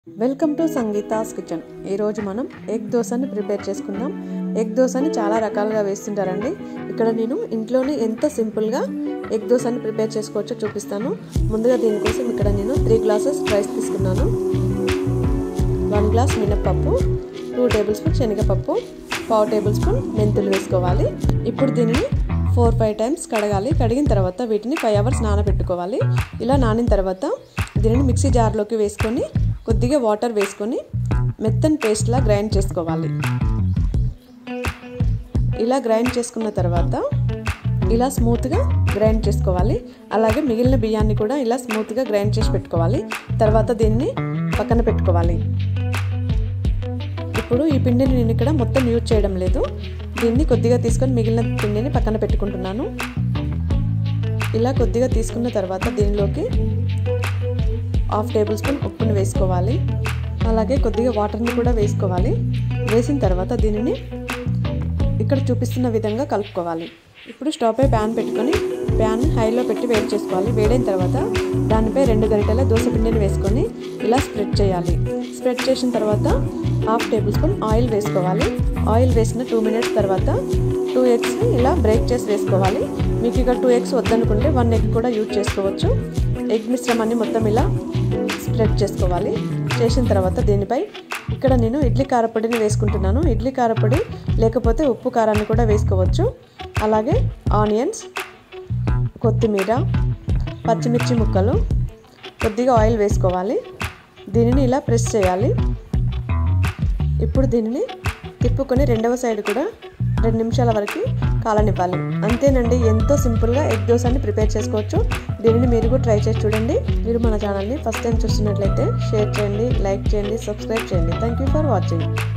welcome to Sangeeta's kitchen ఈరోజు మనం egg దోశని ప్రిపేర్ చేసుకుందాం ఎగ్ దోశని చాలా రకాలుగా వేస్తుంటారండి ఇక్కడ నేను ఇంట్లోనే ఎంత సింపుల్గా ఎగ్ దోశని ప్రిపేర్ చేసుకోవచ్చో చూపిస్తాను ముందుగా దీనికోసం ఇక్కడ నేను త్రీ గ్లాసెస్ రైస్ తీసుకున్నాను వన్ గ్లాస్ మినప్పప్పు టూ టేబుల్ స్పూన్ శనగపప్పు పావు టేబుల్ స్పూన్ మెంతులు వేసుకోవాలి ఇప్పుడు దీనిని ఫోర్ ఫైవ్ టైమ్స్ కడగాలి కడిగిన తర్వాత వీటిని ఫైవ్ అవర్స్ నానబెట్టుకోవాలి ఇలా నానిన తర్వాత దీనిని మిక్సీ జార్లోకి వేసుకొని కొద్దిగా వాటర్ వేసుకొని మెత్తని పేస్ట్లా గ్రైండ్ చేసుకోవాలి ఇలా గ్రైండ్ చేసుకున్న తర్వాత ఇలా స్మూత్గా గ్రైండ్ చేసుకోవాలి అలాగే మిగిలిన బియ్యాన్ని కూడా ఇలా స్మూత్గా గ్రైండ్ చేసి పెట్టుకోవాలి తర్వాత దీన్ని పక్కన పెట్టుకోవాలి ఇప్పుడు ఈ పిండిని నేను ఇక్కడ మొత్తం యూజ్ చేయడం లేదు దీన్ని కొద్దిగా తీసుకొని మిగిలిన పిండిని పక్కన పెట్టుకుంటున్నాను ఇలా కొద్దిగా తీసుకున్న తర్వాత దీనిలోకి హాఫ్ టేబుల్ స్పూన్ ఉప్పుని వేసుకోవాలి అలాగే కొద్దిగా వాటర్ని కూడా వేసుకోవాలి వేసిన తర్వాత దీనిని ఇక్కడ చూపిస్తున్న విధంగా కలుపుకోవాలి ఇప్పుడు స్టవ్ పై ప్యాన్ పెట్టుకొని ప్యాన్ హైలో పెట్టి వేడి చేసుకోవాలి వేడైన తర్వాత దానిపై రెండు గరిటెల దోశ పిండిని వేసుకొని ఇలా స్ప్రెడ్ చేయాలి స్ప్రెడ్ చేసిన తర్వాత హాఫ్ టేబుల్ స్పూన్ ఆయిల్ వేసుకోవాలి ఆయిల్ వేసిన టూ మినిట్స్ తర్వాత టూ ఎగ్స్ని ఇలా బ్రేక్ చేసి వేసుకోవాలి మీకు ఇక టూ ఎగ్స్ వద్దనుకుంటే వన్ ఎగ్ కూడా యూజ్ చేసుకోవచ్చు ఎగ్ మిశ్రమాన్ని మొత్తం ఇలా స్ప్రెడ్ చేసుకోవాలి చేసిన తర్వాత దీనిపై ఇక్కడ నేను ఇడ్లీ కారపొడిని వేసుకుంటున్నాను ఇడ్లీ కారపొడి లేకపోతే ఉప్పు కారాన్ని కూడా వేసుకోవచ్చు అలాగే ఆనియన్స్ కొత్తిమీర పచ్చిమిర్చి ముక్కలు కొద్దిగా ఆయిల్ వేసుకోవాలి దీనిని ఇలా ప్రెస్ చేయాలి ఇప్పుడు దీనిని తిప్పుకొని రెండవ సైడ్ కూడా రెండు నిమిషాల వరకు కాలనివ్వాలి అంతేనండి ఎంతో సింపుల్గా ఎగ్ దోశని ప్రిపేర్ చేసుకోవచ్చు దీనిని మీరు కూడా ట్రై చేసి చూడండి మీరు మన ఛానల్ని ఫస్ట్ టైం చూస్తున్నట్లయితే షేర్ చేయండి లైక్ చేయండి సబ్స్క్రైబ్ చేయండి థ్యాంక్ యూ ఫర్ వాచింగ్